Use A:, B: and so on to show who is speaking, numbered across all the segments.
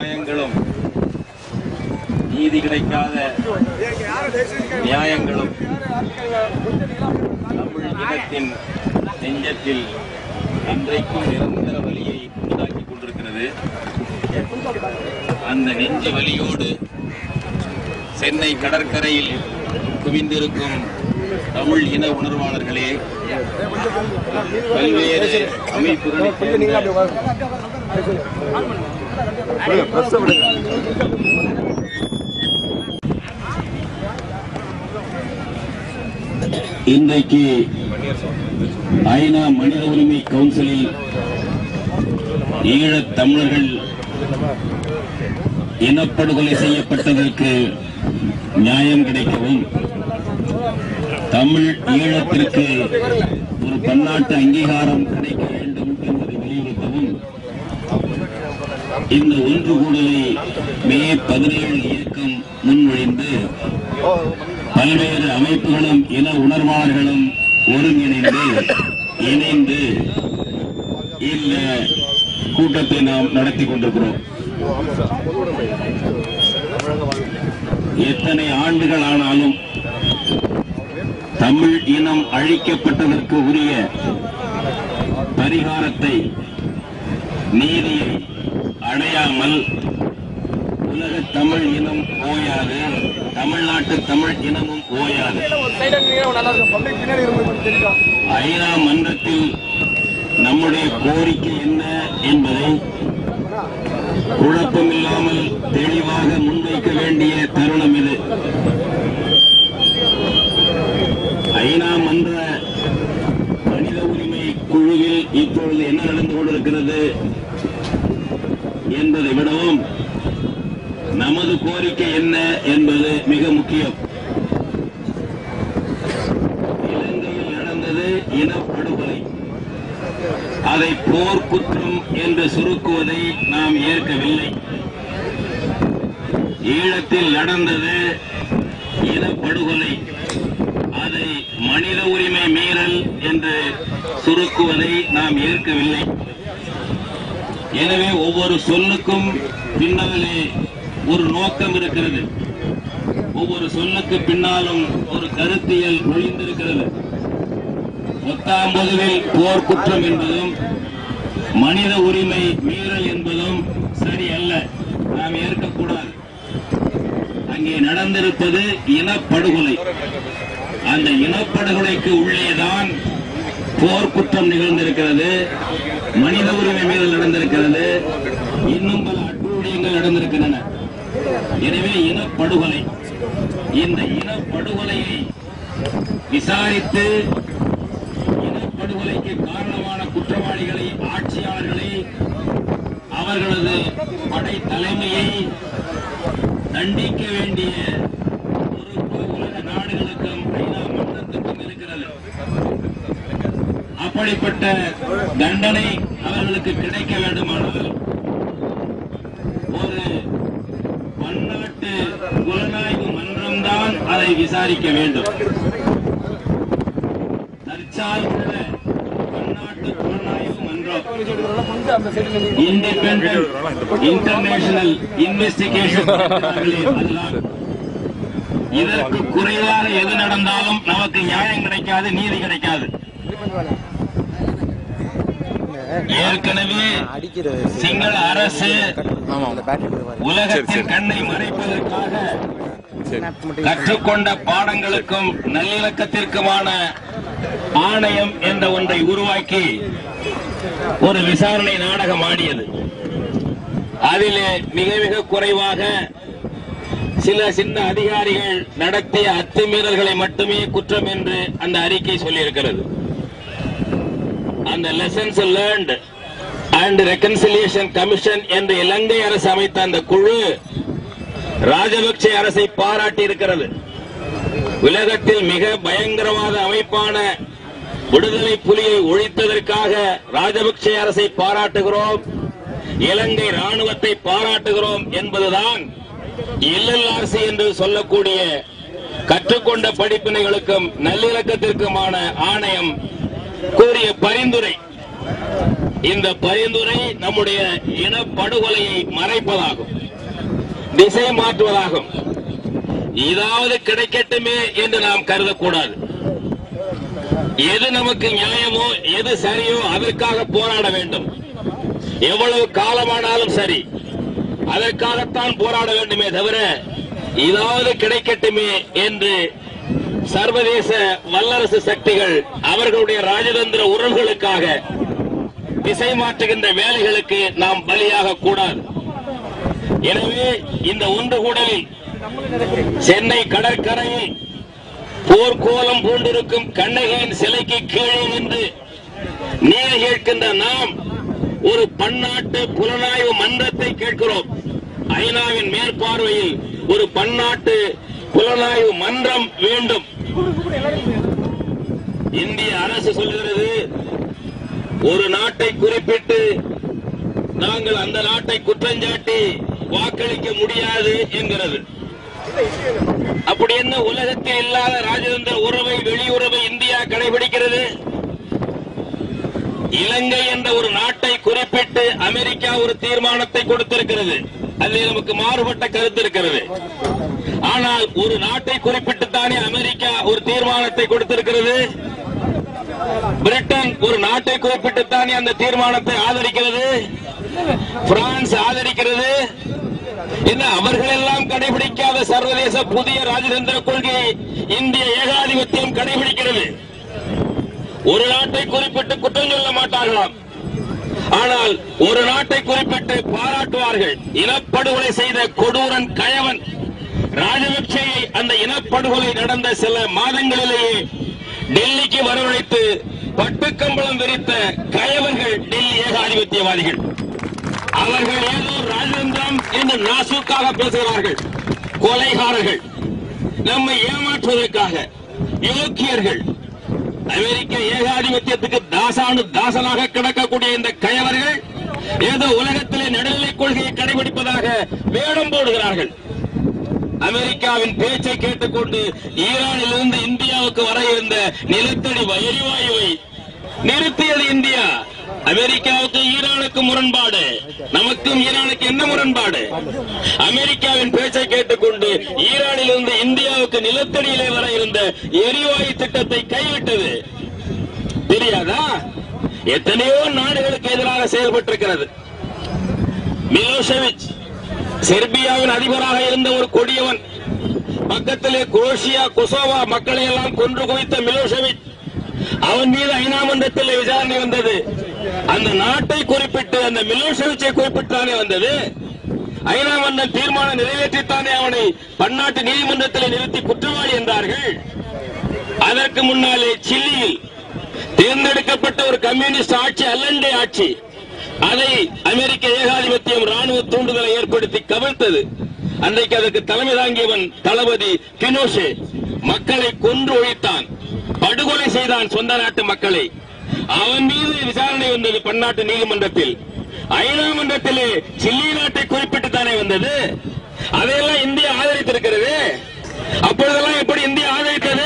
A: நியாயங்களும் நீதி கிடைக்காத நியாயங்களும் தமிழ் இனத்தின் நெஞ்சத்தில் இன்றைக்கும் நிரந்தர வலியை உண்டாக்கிக் கொண்டிருக்கிறது அந்த நெஞ்ச வலியோடு சென்னை கடற்கரையில் குவிந்திருக்கும் தமிழ் இன உணர்வாளர்களே பல்வேறு அமைப்புகளைச் சேர்ந்த இன்றைக்கு ஐநா மனித உரிமை கவுன்சிலில் ஈழத் தமிழர்கள் இனப்படுகொலை செய்யப்பட்டதற்கு நியாயம் கிடைக்கவும் தமிழ் ஈழத்திற்கு ஒரு பன்னாட்டு அங்கீகாரம் கிடைக்க வேண்டும் என்பதை வலியுறுத்தவும் இந்த ஒன்று கூடலை மே பதினேழு இயக்கம் முன்மொழிந்து பல்வேறு அமைப்புகளும் இன உணர்வாளர்களும் ஒருங்கிணைந்து இணைந்து இந்த கூட்டத்தை நாம் நடத்தி கொண்டிருக்கிறோம் எத்தனை ஆண்டுகள் ஆனாலும் தமிழ் இனம் அழிக்கப்பட்டதற்கு உரிய பரிகாரத்தை நீதியை அடையாமல் உலக தமிழ் இனம் ஓயாது தமிழ்நாட்டு தமிழ் இனமும் ஓயாது ஐநா மன்றத்தில் நம்முடைய கோரிக்கை என்ன என்பதை குழப்பமில்லாமல் தெளிவாக முன்வைக்க வேண்டிய தருணம் இது ஐநா மன்ற மனித உரிமை குழுவில் இப்பொழுது என்ன நடந்து கொண்டிருக்கிறது என்பதை விடவும் நமது கோரிக்கை என்ன என்பது மிக முக்கியம் இலங்கையில் நடந்தது இனப்படுகொலை அதை போர்க்குற்றம் என்று சுருக்குவதை நாம் ஏற்கவில்லை ஈழத்தில் நடந்தது இனப்படுகொலை அதை மனித உரிமை மீறல் என்று சுருக்குவதை நாம் ஏற்கவில்லை எனவே ஒவ்வொரு சொல்லுக்கும் பின்னாலே ஒரு நோக்கம் இருக்கிறது ஒவ்வொரு சொல்லுக்கு பின்னாலும் ஒரு கருத்தியல் ஒளிந்திருக்கிறது பத்தாம் பொதுவில் போர் குற்றம் என்பதும் மனித உரிமை மீறல் என்பதும் சரியல்ல நாம் ஏற்கக்கூடாது அங்கே நடந்திருப்பது இனப்படுகொலை அந்த இனப்படுகொலைக்கு உள்ளேதான் போர் குற்றம் நிகழ்ந்திருக்கிறது மனித உரிமை மீறல் நடந்திருக்கிறது இன்னும் பல அட்டூழியங்கள் நடந்திருக்கின்றன எனவே இனப்படுகொலை இந்த இனப்படுகொலையை விசாரித்து இனப்படுகொலைக்கு காரணமான குற்றவாளிகளை ஆட்சியாளர்களை அவர்களது படை தலைமையை தண்டிக்க வேண்டிய பொறுப்பு உலக நாடுகளுக்கும் ஐநா மன்றத்துக்கும் இருக்கிறது அப்படிப்பட்ட தண்டனை அவர்களுக்கு கிடைக்க வேண்டுமானால் ஒரு பன்னாட்டு புலனாய்வு மன்றம்தான் அதை விசாரிக்க வேண்டும் தற்சார்புள்ள பன்னாட்டு புலனாய்வு மன்றம் இண்டிபெண்டன்ட் இன்டர்நேஷனல் இன்வெஸ்டிகேஷன் அதுதான் இதற்கு குறைவாக எது நடந்தாலும் நமக்கு நியாயம் கிடைக்காது நீதி கிடைக்காது ஏற்கனவே
B: அடிக்கிறது
A: சிங்கள அரசு
B: அந்த பேட்டரி
A: உலகத்தின் கண்ணை மறைப்பதற்காக கற்றுக்கொண்ட பாடங்களுக்கும் நல்லிணக்கத்திற்குமான ஆணையம் என்ற ஒன்றை உருவாக்கி ஒரு விசாரணை நாடகம் ஆடியது அதிலே மிக மிக குறைவாக சில சின்ன அதிகாரிகள் நடத்திய அத்துமீறல்களை மட்டுமே குற்றம் என்று அந்த அறிக்கை சொல்லியிருக்கிறது அந்த lessons learnt and reconciliation commission என்று இலங்கை அரசு அமைத்த அந்த குழு ராஜபக்சே அரசை பாராட்டி இருக்கிறது உலகத்தில் மிக பயங்கரவாத அமைப்பான விடுதலை புலியை ஒழித்ததற்காக ராஜபக்சே அரசை பாராட்டுகிறோம் இலங்கை ராணுவத்தை பாராட்டுகிறோம் என்பதுதான் எல்எல்ஆர்சி என்று சொல்லக்கூடிய கற்றுக்கொண்ட படிப்பினைகளுக்கும் நல்லிணக்கத்திற்குமான ஆணையம் கூறிய பரிந்துரை இந்த பரிந்துரை நம்முடைய இனப்படுகொலையை மறைப்பதாகும் திசை மாற்றுவதாகும் இதாவது கிடைக்கட்டுமே என்று நாம் கருதக்கூடாது எது நமக்கு நியாயமோ எது சரியோ அதற்காக போராட வேண்டும் எவ்வளவு காலமானாலும் சரி அதற்காகத்தான் போராட வேண்டுமே தவிர இதாவது கிடைக்கட்டுமே என்று சர்வதேச வல்லரசு சக்திகள் அவர்களுடைய ராஜதந்திர உறவுகளுக்காக திசை மாற்றுகின்ற வேலைகளுக்கு நாம் பலியாக கூடாது எனவே இந்த ஒன்று கூடலில் சென்னை கடற்கரையில் போர்க்கோலம் பூண்டிருக்கும் கண்ணகியின் சிலைக்கு கீழே நின்று நீர் கேட்கின்ற நாம் ஒரு பன்னாட்டு புலனாய்வு மன்றத்தை கேட்கிறோம் ஐநாவின் மேற்பார்வையில் ஒரு பன்னாட்டு புலனாய்வு மன்றம் வேண்டும் இந்திய அரசு சொல்கிறது ஒரு நாட்டை குறிப்பிட்டு நாங்கள் அந்த நாட்டை குற்றஞ்சாட்டி வாக்களிக்க முடியாது என்கிறது அப்படி என்ன உலகத்தில் இல்லாத ராஜதந்திர உறவை வெளியுறவை இந்தியா கடைபிடிக்கிறது இலங்கை என்ற ஒரு நாட்டை குறிப்பிட்டு அமெரிக்கா ஒரு தீர்மானத்தை கொடுத்திருக்கிறது அதில் நமக்கு மாறுபட்ட கருத்து இருக்கிறது ஆனால் ஒரு நாட்டை குறிப்பிட்டு தானே அமெரிக்கா ஒரு தீர்மானத்தை கொடுத்திருக்கிறது பிரிட்டன் ஒரு நாட்டை குறிப்பிட்டு தானே அந்த தீர்மானத்தை ஆதரிக்கிறது பிரான்ஸ் ஆதரிக்கிறது என்ன அவர்கள் எல்லாம் கடைபிடிக்காத சர்வதேச புதிய ராஜதந்திர கொள்கையை இந்திய ஏகாதிபத்தியம் கடைபிடிக்கிறது ஒரு நாட்டை குறிப்பிட்டு குற்றம் சொல்ல மாட்டார்களாம் ஆனால் ஒரு நாட்டை குறிப்பிட்டு பாராட்டுவார்கள் இனப்படுகொலை செய்த கொடூரன் கயவன் ராஜபக்சேயை அந்த இனப்படுகொலை நடந்த சில மாதங்களிலேயே டெல்லிக்கு வரவழைத்து பட்டுக்கம்பளம் விரித்த கயவர்கள் டெல்லி ஏகாதிபத்தியவாதிகள் அவர்கள் ஏதோ ராஜதந்திரம் என்று நாசுக்காக பேசுகிறார்கள் கொலைகாரர்கள் நம்மை ஏமாற்றுவதற்காக யோக்கியர்கள் அமெரிக்க ஏகாதிபத்தியத்துக்கு தாசானு தாசனாக கிடக்கக்கூடிய இந்த கயவர்கள் ஏதோ உலகத்திலே நடுநிலை கொள்கையை கடைபிடிப்பதாக வேடம் போடுகிறார்கள் அமெரிக்காவின் பேச்சை கேட்டுக்கொண்டு ஈரானில் இருந்து இந்தியாவுக்கு வர இருந்த நிலத்தடி எரிவாயுவை நிறுத்தியது இந்தியா அமெரிக்காவுக்கு ஈரானுக்கு முரண்பாடு நமக்கும் ஈரானுக்கு என்ன முரண்பாடு அமெரிக்காவின் பேச்சை கேட்டுக்கொண்டு ஈரானில் இருந்து இந்தியாவுக்கு நிலத்தடியிலே வர இருந்த எரிவாயு திட்டத்தை கைவிட்டது தெரியாதா எத்தனையோ நாடுகளுக்கு எதிராக செயல்பட்டிருக்கிறது மிலோசெவிச் செர்பியாவின் அதிபராக இருந்த ஒரு கொடியவன் பக்கத்திலே குரோஷியா கொசோவா மக்களை எல்லாம் கொன்று குவித்த மிலோசெவிச் அவன் மீது ஐநா மன்றத்தில் விசாரணை வந்தது அந்த நாட்டை குறிப்பிட்டு அந்த மிலோசெவிச்சை குறிப்பிட்டானே வந்தது ஐநா மன்றம் தீர்மானம் நிறைவேற்றித்தானே அவனை பன்னாட்டு நீதிமன்றத்தில் நிறுத்தி குற்றவாளி என்றார்கள் அதற்கு முன்னாலே சில்லியில் தேர்ந்தெடுக்கப்பட்ட ஒரு கம்யூனிஸ்ட் ஆட்சி அல்லண்டே ஆட்சி அதை அமெரிக்க ஏகாதிபத்தியம் ராணுவ தூண்டுதலை ஏற்படுத்தி கவிழ்த்தது அன்றைக்கு அதற்கு தலைமை தாங்கியவன் தளபதி பினோஷே மக்களை கொன்று ஒழித்தான் படுகொலை செய்தான் சொந்த நாட்டு மக்களை அவன் மீது விசாரணை வந்தது பன்னாட்டு நீதிமன்றத்தில் ஐநா மன்றத்திலே சில்லி நாட்டை குறிப்பிட்டு தானே வந்தது அதையெல்லாம் இந்தியா ஆதரித்திருக்கிறது அப்பொழுதெல்லாம் எப்படி இந்தியா ஆதரித்தது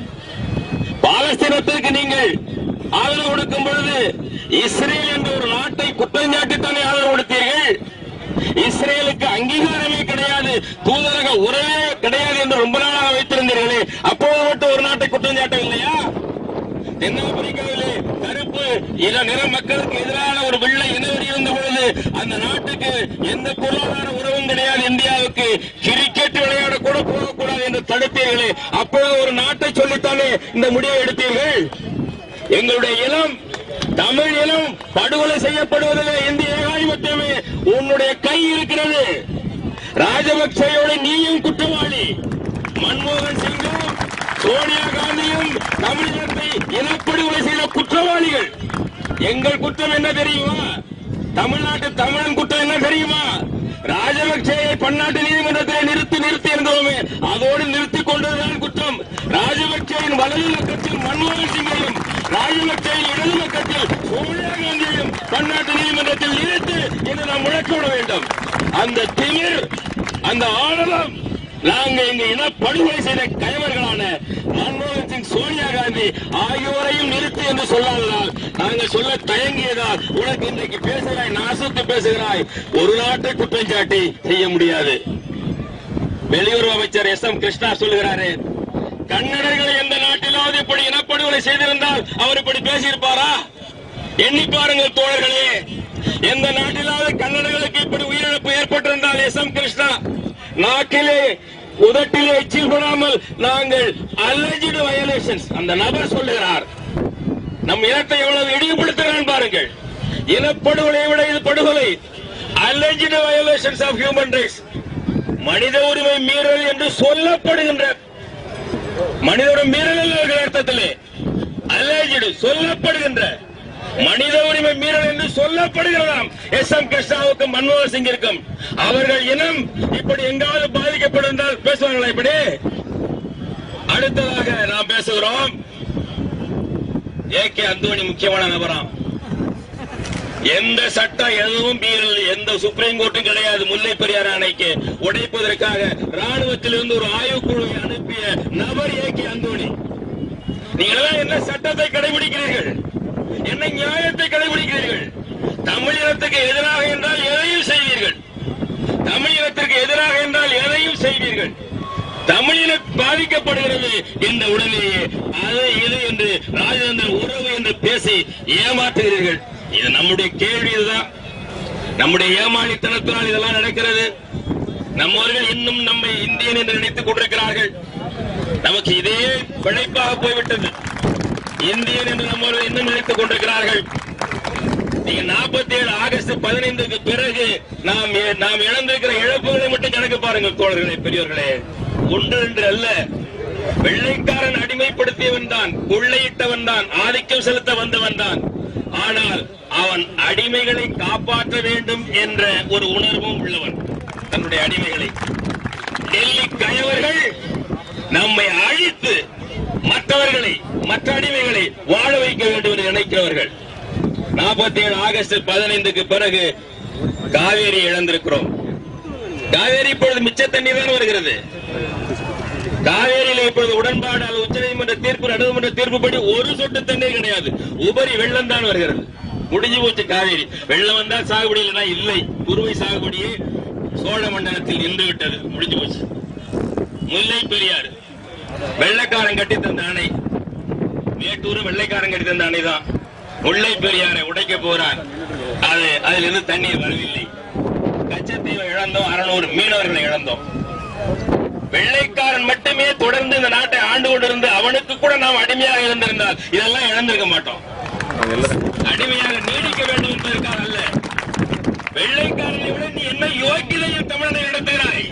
A: பாலஸ்தீனத்திற்கு நீங்கள் ஆதரவு கொடுக்கும் பொழுது இஸ்ரேல் என்ற ஒரு நாட்டை குற்றஞ்சாட்டித்தானே ஆதரவு கொடுத்தீர்கள் இஸ்ரேலுக்கு அங்கீகாரமே கிடையாது தூதரக உறவே கிடையாது என்று ரொம்ப நாளாக வைத்திருந்தீர்களே அப்போது மட்டும் ஒரு நாட்டை குற்றம் சாட்டவில்லையா தென்னாப்பிரிக்காவிலே கருப்பு இன நிற மக்களுக்கு எதிரான ஒரு வெள்ளை இனவெறி இருந்த பொழுது அந்த நாட்டுக்கு எந்த பொருளாதார உறவும் கிடையாது இந்தியாவுக்கு கிரிக்கெட் விளையாட கூட போகக்கூடாது என்று தடுத்தீர்களே அப்பொழுது ஒரு நாட்டை சொல்லித்தானே இந்த முடிவை எடுத்தீர்கள் எங்களுடைய இனம் தமிழ் இனம் படுகொலை செய்யப்படுவதிலே இந்திய ஏகாதிபத்தியமே உன்னுடைய கை இருக்கிறது ராஜபக்சேயோட நீயும் குற்றவாளி மன்மோகன் சிங்கும் சோனியா காந்தியும் தமிழகத்தை இனப்படுகொலை செய்த குற்றவாளிகள் எங்கள் குற்றம் என்ன தெரியுமா தமிழ்நாட்டு தமிழன் குற்றம் என்ன தெரியுமா ராஜபக்சேயை பன்னாட்டு நீதிமன்றத்தில் நிறுத்தி நிறுத்தி இருந்தோமே அதோடு நிறுத்திக் கொண்டதுதான் குற்றம் ராஜபக்சேயின் வலது பக்கத்தில் மன்மோகன் சிங்கையும் ராஜபக்சேயின் இடது பக்கத்தில் சோனியா காந்தியையும் பன்னாட்டு நீதிமன்றத்தில் நிறுத்து என்று நாம் முழக்கிவிட வேண்டும் அந்த திமிர் அந்த ஆணவம் நாங்க இங்க இனப்படுகொலை செய்த கயவர்களான மன்மோகன் சிங் சோனியா காந்தி ஆகியோரையும் நிறுத்து என்று சொல்லாததால் நாங்கள் சொல்ல தயங்கியதால் உனக்கு இன்றைக்கு பேசுகிறாய் நாசத்து பேசுகிறாய் ஒரு நாட்டை குற்றம் சாட்டி செய்ய முடியாது வெளியுறவு அமைச்சர் எஸ் எம் கிருஷ்ணா சொல்லுகிறாரு கன்னடர்கள் எந்த நாட்டிலாவது இப்படி இனப்படுகொலை செய்திருந்தால் அவர் இப்படி பேசியிருப்பாரா எண்ணி பாருங்கள் தோழர்களே எந்த நாட்டிலாவது கன்னடர்களுக்கு இப்படி உயிரிழப்பு ஏற்பட்டிருந்தால் எஸ் எம் கிருஷ்ணா நாக்கிலே உதட்டிலே எச்சில் படாமல் நாங்கள் அலஜிடு வயலேஷன்ஸ் அந்த நபர் சொல்லுகிறார் நம் இனத்தை எவ்வளவு இழிவுபடுத்துகிறான் பாருங்கள் இனப்படுகொலை விட இது படுகொலை alleged violations of human rights மனித உரிமை மீறல் என்று சொல்லப்படுகின்ற மனித உரிமை மீறல் என்கிற அர்த்தத்திலே அலஜிடு சொல்லப்படுகின்ற மனித உரிமை மீறல் என்று சொல்லப்படுகிறதாம் எஸ் எம் கிருஷ்ணாவுக்கு மன்மோகன் சிங்கிற்கும் அவர்கள் இனம் இப்படி எங்காவது பாதிக்கப்பட்டிருந்தால் பேசுவாங்களா இப்படி அடுத்ததாக நாம் பேசுகிறோம் ஏ கே அந்தோணி முக்கியமான நபராம் எந்த சட்டம் எதுவும் மீறல் எந்த சுப்ரீம் கோர்ட்டும் கிடையாது முல்லை பெரியார் அணைக்கு உடைப்பதற்காக ராணுவத்திலிருந்து ஒரு ஆய்வுக்குழுவை அனுப்பிய நபர் ஏ கே அந்தோணி நீங்களெல்லாம் என்ன சட்டத்தை கடைபிடிக்கிறீர்கள் என்ன நியாயத்தை கடைபிடிக்கிறீர்கள் தமிழினத்துக்கு எதிராக என்றால் எதையும் செய்வீர்கள் தமிழினத்திற்கு எதிராக என்றால் எதையும் செய்வீர்கள் தமிழின பாதிக்கப்படுகிறது என்ற உடனேயே அது இது என்று ராஜேந்திரன் உறவு என்று பேசி ஏமாற்றுகிறீர்கள் இது நம்முடைய கேள்வி இதுதான் நம்முடைய ஏமாளித்தனத்தினால் இதெல்லாம் நடக்கிறது நம்மவர்கள் இன்னும் நம்மை இந்தியன் என்று நினைத்துக் கொண்டிருக்கிறார்கள் நமக்கு இதே பிழைப்பாக போய்விட்டது இந்தியன் என்று நம்மவர்கள் இன்னும் நினைத்துக் கொண்டிருக்கிறார்கள் நீங்க 47 ஆகஸ்ட் பதினைந்துக்கு பிறகு நாம் எ- நாம் இழந்திருக்கிற இழப்புகளை மட்டும் கணக்கு பாருங்கள் தோழர்களே பெரியவர்களே ஒன்று என்று அல்ல வெள்ளைக்காரன் அடிமைப்படுத்தியவன் தான் கொள்ளையிட்டவன் தான் ஆதிக்கம் செலுத்த வந்தவன் தான் ஆனால் அவன் அடிமைகளை காப்பாற்ற வேண்டும் என்ற ஒரு உணர்வும் உள்ளவன் தன்னுடைய அடிமைகளை டெல்லி கயவர்கள் நம்மை அழித்து மற்றவர்களை மற்ற அடிமைகளை வாழ வைக்க வேண்டும் என்று நினைக்கிறவர்கள் 47 ஆகஸ்ட் பதினைந்துக்கு பிறகு காவேரி இழந்திருக்கிறோம் காவேரி இப்பொழுது மிச்ச தண்ணீர் தான் வருகிறது காவேரியில இப்பொழுது உடன்பாடு அல்லது உச்சநீதிமன்ற தீர்ப்பு நடுவமன்ற தீர்ப்புப்படி ஒரு சொட்டு தண்ணீர் கிடையாது உபரி வெள்ளம் தான் வருகிறது முடிஞ்சு போச்சு காவேரி வெள்ளம் வந்தால் சாகுபடி இல்லைன்னா இல்லை குறுவை சாகுபடியே சோழ மண்டலத்தில் நின்று விட்டது முடிஞ்சு போச்சு முல்லை பெரியாறு வெள்ளைக்காரன் கட்டி தந்த அணை மேட்டூர் வெள்ளைக்காரன் கட்டி தந்த அணை தான் முல்லை பெரியாரை உடைக்க போறார் அது அதிலிருந்து தண்ணீர் வரவில்லை கச்சத்தீவை இழந்தோம் அறுநூறு மீனவர்களை இழந்தோம் வெள்ளைக்காரன் மட்டுமே தொடர்ந்து இந்த நாட்டை ஆண்டு கொண்டிருந்து அவனுக்கு கூட நாம் அடிமையாக இருந்திருந்தால் இதெல்லாம் இழந்திருக்க மாட்டோம் அடிமையாக நீடிக்க வேண்டும் என்பதற்காக அல்ல வெள்ளைக்காரனை விட நீ என்ன யோக்கியதையும் தமிழனை நடத்துகிறாய்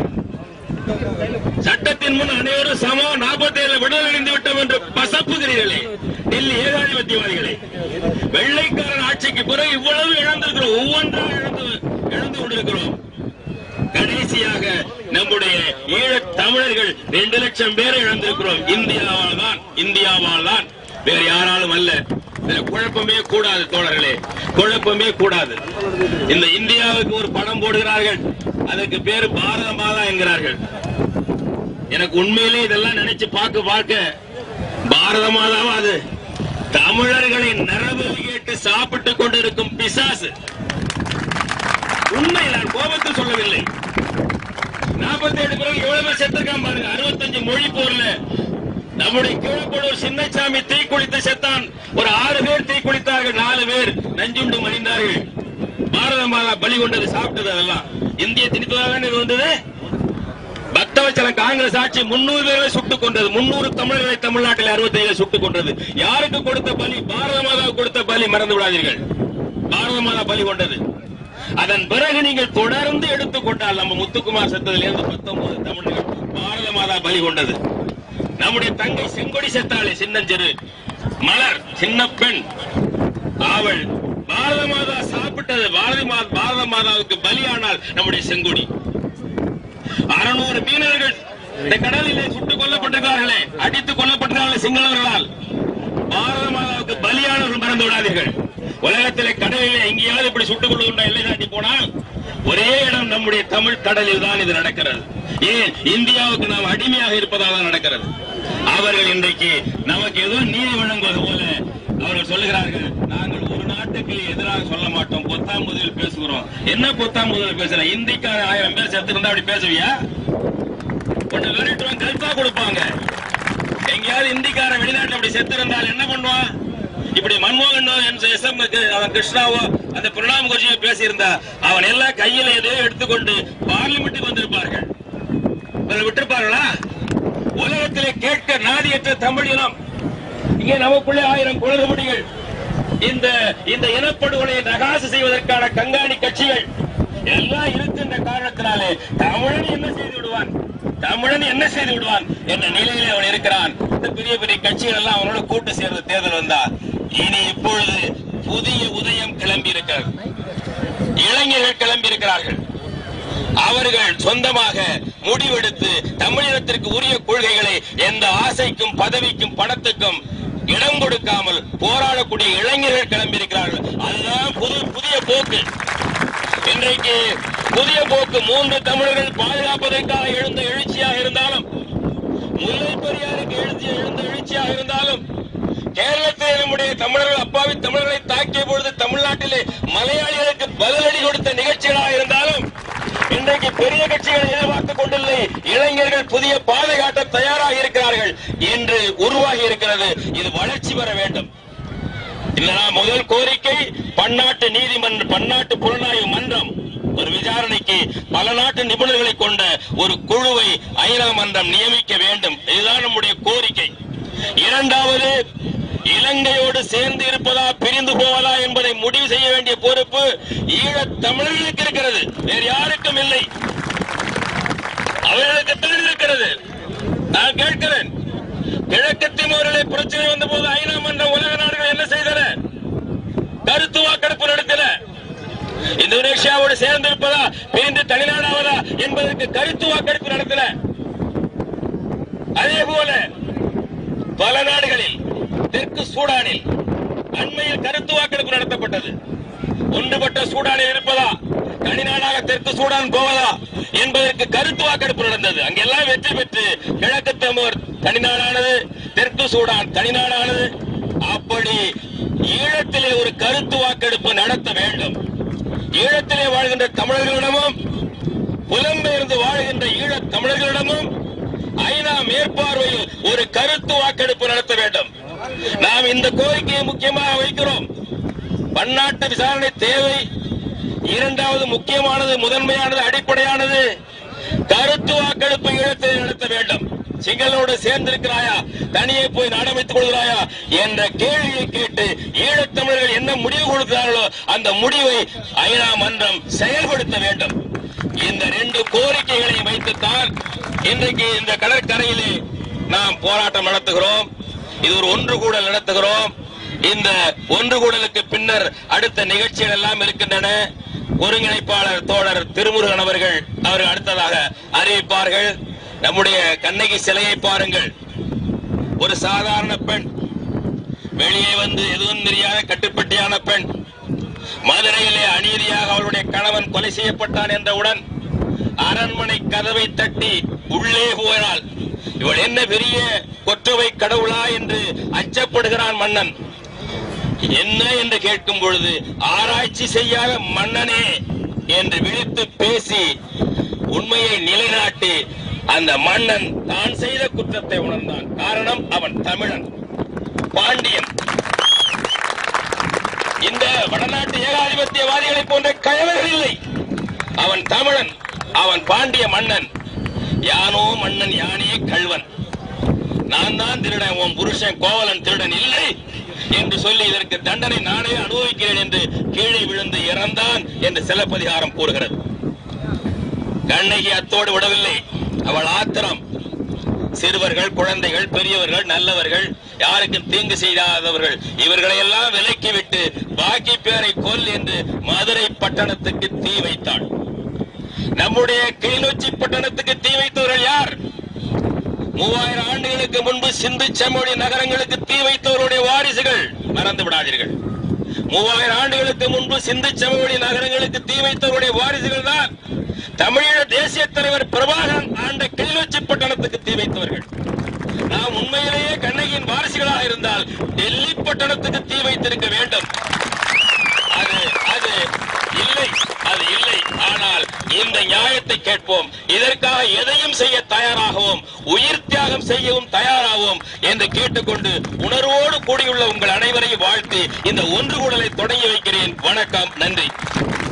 A: சட்டத்தின் முன் அனைவரும் சமம் நாற்பத்தி ஏழு விடுதலை அடைந்து விட்டோம் என்று பசப்புகிறீர்களே டெல்லி ஏகாதிபத்தியவாதிகளே வெள்ளைக்காரன் ஆட்சிக்கு பிறகு இவ்வளவு இழந்திருக்கிறோம் ஒவ்வொன்றாக இழந்து இழந்து கொண்டிருக்கிறோம் கடைசியாக நம்முடைய ஈழத் தமிழர்கள் ரெண்டு லட்சம் பேரை இழந்திருக்கிறோம் இந்தியாவால் தான் இந்தியாவால் தான் வேறு யாராலும் அல்ல இதுல குழப்பமே கூடாது தோழர்களே குழப்பமே கூடாது இந்த இந்தியாவுக்கு ஒரு படம் போடுகிறார்கள் அதற்கு பேரு பாரத மாதா என்கிறார்கள் எனக்கு உண்மையிலே இதெல்லாம் நினைச்சு பார்க்க பார்க்க பாரத மாதாவா அது தமிழர்களை நரபு கேட்டு சாப்பிட்டுக் கொண்டிருக்கும் பிசாசு உண்மை நான் கோபத்தில் சொல்லவில்லை நாற்பத்தி ஏழு பிறகு எவ்வளவு பேர் செத்துருக்கான் பாருங்க அறுபத்தஞ்சு மொழி போர்ல நம்முடைய கீழப்படூர் சின்னசாமி தீக்குளித்து செத்தான் ஒரு ஆறு பேர் தீக்குளித்தார்கள் நாலு பேர் நஞ்சுண்டு மடிந்தார்கள் பாரத மாதா பலி கொண்டது சாப்பிட்டது அதெல்லாம் இந்திய திணிப்பதாக இது வந்தது பக்தவச்சலம் காங்கிரஸ் ஆட்சி முன்னூறு பேர்களை சுட்டுக் கொண்டது முன்னூறு தமிழர்களை தமிழ்நாட்டில் அறுபத்தி ஏழு சுட்டுக் கொண்டது யாருக்கு கொடுத்த பலி பாரத மாதாவுக்கு கொடுத்த பலி மறந்து விடாதீர்கள் பாரத மாதா பலி கொண்டது அதன் பிறகு நீங்கள் தொடர்ந்து எடுத்துக்கொண்டால் நம்ம முத்துக்குமார் செத்ததிலிருந்து பத்தொன்பது தமிழர்கள் பாரத மாதா பலி கொண்டது நம்முடைய தங்கை செங்கொடி செத்தாளே சின்னஞ்சிறு மலர் சின்ன பெண் அவள் பாரத மாதா சாப்பிட்டது பாரதி மா பாரத மாதாவுக்கு பலியானால் நம்முடைய செங்கொடி அறுநூறு மீனவர்கள் இந்த கடலிலே சுட்டுக் கொல்லப்பட்டிருக்கிறார்களே அடித்துக் கொல்லப்பட்டிருக்கிறார்களே சிங்களவர்களால் பாரத மாதாவுக்கு பலியானவர்கள் மறந்து விடாதீர்கள் உலகத்திலே கடலிலே எங்கேயாவது இப்படி சுட்டுக் கொள்ளுகின்ற எல்லை தாண்டி போனால் ஒரே இடம் நம்முடைய தமிழ் கடலில் தான் இது நடக்கிறது ஏன் இந்தியாவுக்கு நாம் அடிமையாக இருப்பதாக தான் நடக்கிறது அவர்கள் இன்றைக்கு நமக்கு ஏதோ நீதி வழங்குவது போல அவர்கள் சொல்லுகிறார்கள் நாங்கள் ஒரு நாட்டுக்கு எதிராக சொல்ல மாட்டோம் பொத்தாம் முதலில் பேசுகிறோம் என்ன பொத்தாம் முதலில் பேசுற இந்திக்கார ஆயிரம் பேர் செத்து இருந்தா அப்படி பேசுவியா கொஞ்சம் விரட்டுவான் கல்பா கொடுப்பாங்க எங்கேயாவது இந்திக்காரன் வெளிநாட்டுல அப்படி செத்து இருந்தால் என்ன பண்ணுவான் இப்படி மன்மோகன் எஸ் எம் அவன் கிருஷ்ணாவோ அந்த பிரணாப் முகர்ஜியோ பேசியிருந்தா அவன் எல்லாம் கையில எதையோ எடுத்துக்கொண்டு பார்லிமெண்ட்டுக்கு வந்திருப்பார்கள் இவர்கள் விட்டிருப்பார்களா உலகத்திலே கேட்க நாதியற்ற தமிழ் இனம் இங்கே நமக்குள்ளே ஆயிரம் குளறுபடிகள் இந்த இந்த இனப்படுகொலையை நகாசு செய்வதற்கான கண்காணி கட்சிகள் எல்லாம் இருக்கின்ற காரணத்தினாலே தமிழன் என்ன செய்து விடுவான் தமிழன் என்ன செய்து விடுவான் என்ற நிலையிலே அவன் இருக்கிறான் இந்த பெரிய பெரிய கட்சிகள் எல்லாம் அவனோட கூட்டு சேர்ந்து தேர்தல் வந்தா இனி இப்பொழுது புதிய உதயம் கிளம்பி இருக்கிறது இளைஞர்கள் கிளம்பி இருக்கிறார்கள் அவர்கள் சொந்தமாக முடிவெடுத்து தமிழினத்திற்கு உரிய கொள்கைகளை எந்த ஆசைக்கும் பதவிக்கும் பணத்துக்கும் இடம் கொடுக்காமல் போராடக்கூடிய இளைஞர்கள் கிளம்பியிருக்கிறார்கள் அதுதான் புது புதிய போக்கு இன்றைக்கு புதிய போக்கு மூன்று தமிழர்கள் பாதுகாப்பதற்காக எழுந்த எழுச்சியாக இருந்தாலும் முல்லை பெரியாருக்கு எழுதிய எழுந்த எழுச்சியாக இருந்தாலும் கேரளத்தில் நம்முடைய தமிழர்கள் அப்பாவி தமிழர்களை தாக்கிய பொழுது தமிழ்நாட்டிலே மலையாளிகளுக்கு பதிலடி கொடுத்த நிகழ்ச்சிகளாக இருந்தாலும் இன்றைக்கு பெரிய கட்சிகளை எதிர்பார்த்துக் கொண்டில்லை இளைஞர்கள் புதிய பாதை காட்ட தயாராக இருக்கிறார்கள் என்று உருவாகி இருக்கிறது இது வளர்ச்சி பெற வேண்டும் இல்லைனா முதல் கோரிக்கை பன்னாட்டு நீதிமன்ற பன்னாட்டு புலனாய்வு மன்றம் ஒரு விசாரணைக்கு பல நாட்டு நிபுணர்களை கொண்ட ஒரு குழுவை ஐநா மன்றம் நியமிக்க வேண்டும் இதுதான் நம்முடைய கோரிக்கை இரண்டாவது இலங்கையோடு சேர்ந்து இருப்பதா பிரிந்து போவதா என்பதை முடிவு செய்ய வேண்டிய பொறுப்பு ஈழத் தமிழர்களுக்கு இருக்கிறது வேறு யாருக்கும் இல்லை அவர்களுக்குத்தான் இருக்கிறது நான் கேட்கிறேன் கிழக்கு திமோரிலே பிரச்சனை வந்த போது ஐநா மன்றம் உலக நாடுகள் என்ன செய்தன கருத்து வாக்கெடுப்பு நடத்தின இந்தோனேஷியாவோடு சேர்ந்து இருப்பதா பிரிந்து தனிநாடாவதா என்பதற்கு கருத்து வாக்கெடுப்பு நடத்தின அதே போல பல நாடுகளில் தெற்கு சூடானில் அண்மையில் கருத்து வாக்கெடுப்பு நடத்தப்பட்டது ஒன்றுபட்ட சூடானில் இருப்பதா தனிநாடாக தெற்கு சூடான் போவதா என்பதற்கு கருத்து வாக்கெடுப்பு நடந்தது அங்கெல்லாம் வெற்றி பெற்று கிழக்கு தமிழர் தனிநாடானது தெற்கு சூடான் தனிநாடானது அப்படி ஈழத்திலே ஒரு கருத்து வாக்கெடுப்பு நடத்த வேண்டும் ஈழத்திலே வாழ்கின்ற தமிழர்களிடமும் புலம்பெயர்ந்து வாழ்கின்ற ஈழத் தமிழர்களிடமும் ஐநா மேற்பார்வையில் ஒரு கருத்து வாக்கெடுப்பு நடத்த வேண்டும் நாம் இந்த கோரிக்கையை முக்கியமாக வைக்கிறோம் பன்னாட்டு விசாரணை தேவை இரண்டாவது முக்கியமானது முதன்மையானது அடிப்படையானது கருத்து வாக்கெடுப்பு ஈழத்தில் நடத்த வேண்டும் சிங்களோடு சேர்ந்திருக்கிறாயா தனியே போய் நாடமைத்துக் கொள்கிறாயா என்ற கேள்வியை கேட்டு ஈழத்தமிழர்கள் என்ன முடிவு கொடுக்கிறார்களோ அந்த முடிவை ஐநா மன்றம் செயல்படுத்த வேண்டும் இந்த ரெண்டு கோரிக்கைகளை வைத்துத்தான் இன்றைக்கு இந்த கடற்கரையிலே நாம் போராட்டம் நடத்துகிறோம் இது ஒரு ஒன்று கூடல் நடத்துகிறோம் இந்த ஒன்று கூடலுக்கு பின்னர் அடுத்த நிகழ்ச்சிகள் எல்லாம் இருக்கின்றன ஒருங்கிணைப்பாளர் தோழர் திருமுருகன் அவர்கள் அவர்கள் அடுத்ததாக அறிவிப்பார்கள் நம்முடைய கண்ணகி சிலையை பாருங்கள் ஒரு சாதாரண பெண் வெளியே வந்து எதுவும் தெரியாத கட்டுப்பட்டியான பெண் மதுரையிலே அநீதியாக அவளுடைய கணவன் கொலை செய்யப்பட்டான் என்றவுடன் அரண்மனை கதவை தட்டி உள்ளே போயினாள் இவள் என்ன பெரிய கொற்றவை கடவுளா என்று அச்சப்படுகிறான் மன்னன் என்ன என்று கேட்கும் பொழுது ஆராய்ச்சி செய்யாத மன்னனே என்று விழித்து பேசி உண்மையை நிலைநாட்டி அந்த மன்னன் தான் செய்த குற்றத்தை உணர்ந்தான் காரணம் அவன் தமிழன் பாண்டியன் இந்த வடநாட்டு ஏகாதிபத்தியவாதிகளை போன்ற கயவர்கள் இல்லை அவன் தமிழன் அவன் பாண்டிய மன்னன் யானோ மன்னன் யானே கள்வன் நான் தான் திருடன் உன் புருஷன் கோவலன் திருடன் இல்லை என்று சொல்லி இதற்கு தண்டனை நானே அனுபவிக்கிறேன் என்று கீழே விழுந்து இறந்தான் என்று சிலப்பதிகாரம் கூறுகிறது கண்ணகி அத்தோடு விடவில்லை அவள் ஆத்திரம் சிறுவர்கள் குழந்தைகள் பெரியவர்கள் நல்லவர்கள் யாருக்கும் தீங்கு செய்யாதவர்கள் இவர்களை எல்லாம் விலக்கி விட்டு பாக்கி பேரை கொல் என்று மதுரை பட்டணத்துக்கு தீ வைத்தாள் நம்முடைய கிளிநொச்சி பட்டணத்துக்கு தீ வைத்தவர்கள் யார் மூவாயிரம் ஆண்டுகளுக்கு முன்பு சிந்து செம்மொழி நகரங்களுக்கு தீ வைத்தவருடைய வாரிசுகள் மறந்து விடாதீர்கள் மூவாயிரம் ஆண்டுகளுக்கு முன்பு சிந்து சமவெளி நகரங்களுக்கு தீ வைத்தவருடைய வாரிசுகள் தான் தமிழீழ தேசிய தலைவர் பிரபாகரன் ஆண்ட கிளிநொச்சி பட்டணத்துக்கு தீ வைத்தவர்கள் நாம் உண்மையிலேயே கண்ணகியின் வாரிசுகளாக இருந்தால் டெல்லி பட்டணத்துக்கு தீ வைத்திருக்க வேண்டும் அது அது இல்லை அது இல்லை ஆனால் இந்த நியாயத்தை கேட்போம் இதற்காக எதையும் செய்ய தயாராகவும் உயிர் தியாகம் செய்யவும் தயாராகவும் என்று கேட்டுக்கொண்டு உணர்வோடு கூடியுள்ள உங்கள் அனைவரையும் வாழ்த்தி இந்த ஒன்று கூடலை தொடங்கி வைக்கிறேன் வணக்கம் நன்றி